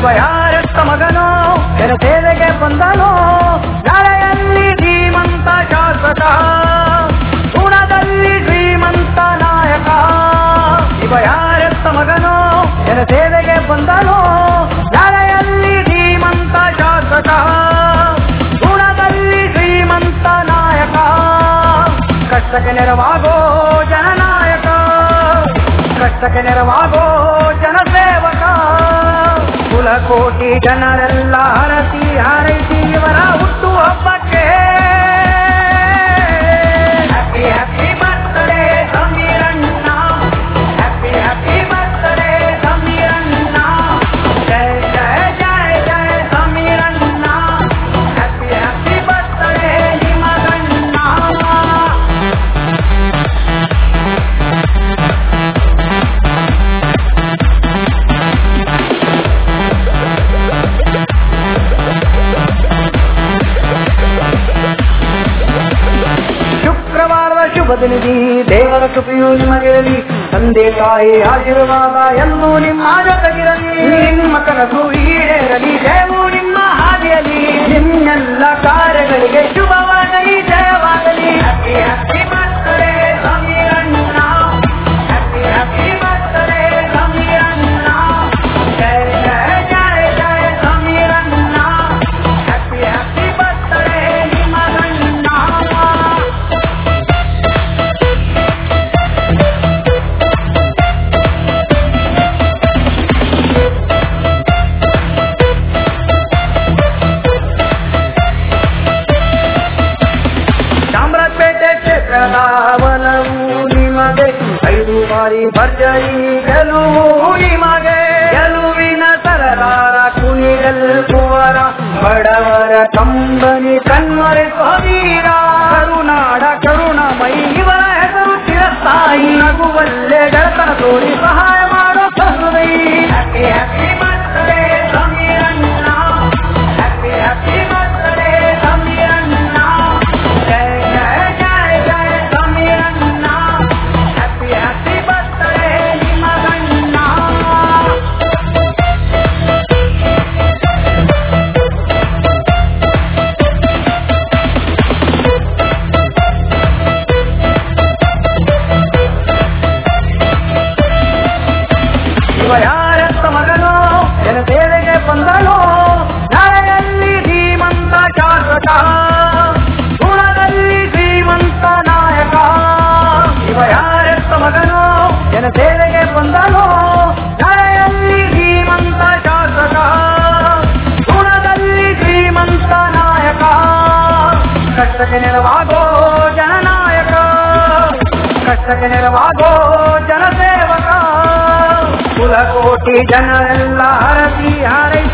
ಇವ ಯಾರೆತ್ತ ಮಗನೋ ಜನಸೇವೆಗೆ ಬಂದನೋ ನಾಳೆಯಲ್ಲಿ ಶ್ರೀಮಂತ ಶಾಸಕ ಗುಣದಲ್ಲಿ ಶ್ರೀಮಂತ ನಾಯಕ ಇವ ಯಾರೆತ್ತ ಮಗನೋ ಜನಸೇವೆಗೆ ಬಂದನೋ ನಾಳೆಯಲ್ಲಿ ಶ್ರೀಮಂತ ಶಾಸಕ ಗುಣದಲ್ಲಿ ಶ್ರೀಮಂತ ನಾಯಕ ಕಷ್ಟಕ್ಕೆ ನೆರವಾಗೋ ಜನನಾಯಕ ಕಷ್ಟಕ್ಕೆ ನೆರವಾಗೋ ಜನಸೇವಕ ಕುಲಕೋಟಿ ಜನರೆಲ್ಲ ಹರತಿ ಹಾರೈಸಿ ಇವರ ಹುಟ್ಟು ಹಬ್ಬಕ್ಕೆ ಹ್ಯಾಪಿ ಹ್ಯಾಪಿ ಬರ್ತ್ಡೇ ಸಮೀರಣ್ಣ ಹ್ಯಾಪಿ ಹ್ಯಾಪಿ ಬರ್ತ್ಡೇ ಸಮೀರಣ್ಣ ಜಯ ಜಯ ಜಯ ಜಯ ಸಮೀರಣ್ಣ ಹ್ಯಾಪಿ ಹ್ಯಾಪಿ ಬರ್ತ್ಡೇ ನಿಮಗಣ್ಣ ಶುಕ್ರವಾರದ ಶುಭ ದಿನದಿ ದೇವರ ಕೃಪೆಯು ನಿಮಗಿರಲಿ ತಂದೆ ತಾಯಿ ಆಶೀರ್ವಾದ ಎಂದು ನಿಮ್ಮ ಜೊತೆಗಿರಲಿ ನಿಮ್ಮ ಕನಸು ಈಡೇರಲಿ ದೇವು ನಿಮ್ಮ ಹಾದಿಯಲಿ ನಿಮ್ಮೆಲ್ಲ ಕಾರ್ಯಗಳಿಗೆ ಶುಭವಾಗಲಿ ಜಯವಾಗಲಿ ಹ್ಯಾಪಿ ಹ್ಯಾಪಿ ಬರ್ತ್ಡೇ ಸಮೀರಣ್ಣ ಹ್ಯಾಪಿ ಹ್ಯಾಪಿ ಬರ್ತ್ಡೇ ಸಮೀರಣ್ಣ ಜಯ ಜಯ ಜಯ ಜಯ ಸಮೀರಣ್ಣ ಹ್ಯಾಪಿ ಹ್ಯಾಪಿ ಬರ್ತ್ಡೇ ನಿಮಗಣ್ಣ ಚಾಮರಾಜಪೇಟೆ ಕ್ಷೇತ್ರದ ವನವು ನಿಮಗೆ ಐದು ಬಾರಿ ಭರ್ಜರಿ ಗೆಲುವು ನಿಮಗೆ ಗೆಲುವಿನ ಸರದಾರ ಕುಣಿಗಲ್ ಕುವರ ಬಡವರ ಕಂಬನಿ ಕಣ್ಮರೆಸುವ ವೀರ ಕರುನಾಡ ಕರುಣಮಯಿ ಇವರ ಹೆಸರು ಚಿರಸ್ಥಾಯಿ ನಗುವಲ್ಲೇ ಗೆಳತನ ತೋರಿ ಸಹಾಯ ಮಾಡೋ ಸಹೃದೈ ಹ್ಯಾಪಿ ಹ್ಯಾಪಿ ಬರ್ತ್ಡೇ ಸಮೀರಣ್ಣ ಹ್ಯಾಪಿ ಹ್ಯಾಪಿ ಬರ್ತ್ಡೇ ಸಮೀರಣ್ಣ ಜಯ ಜಯ ಜಯ ಜಯ ಸಮೀರಣ್ಣ ಹ್ಯಾಪಿ ಹ್ಯಾಪಿ ಬರ್ತ್ಡೇ ನಿಮಗಣ್ಣ ಇವ ಯಾರತ್ತ ಮಗನೋ ಜನಸೇವೆಗೆ ಬಂದನೋ ನಾಳೆಯಲ್ಲಿ ಶ್ರೀಮಂತ ಶಾಸಕ ಗುಣದಲ್ಲಿ ಶ್ರೀಮಂತ ನಾಯಕ ಇವ ಯಾರತ್ತ ಮಗನೋ ಜನಸೇವೆಗೆ ಬಂದನೋ ನಾಳೆಯಲ್ಲಿ ಶ್ರೀಮಂತ ಶಾಸಕ ಗುಣದಲ್ಲಿ ಶ್ರೀಮಂತ ನಾಯಕ ಕಷ್ಟಕ್ಕೆ ನೆರವಾಗೋ ಜನನಾಯಕ ಕಷ್ಟಕ್ಕೆ ನೆರವಾಗೋ ಜನಸೇವಕ ಕುಲಕೋಟಿ ಜನರೆಲ್ಲ ಹರಸಿ ಹಾರೈ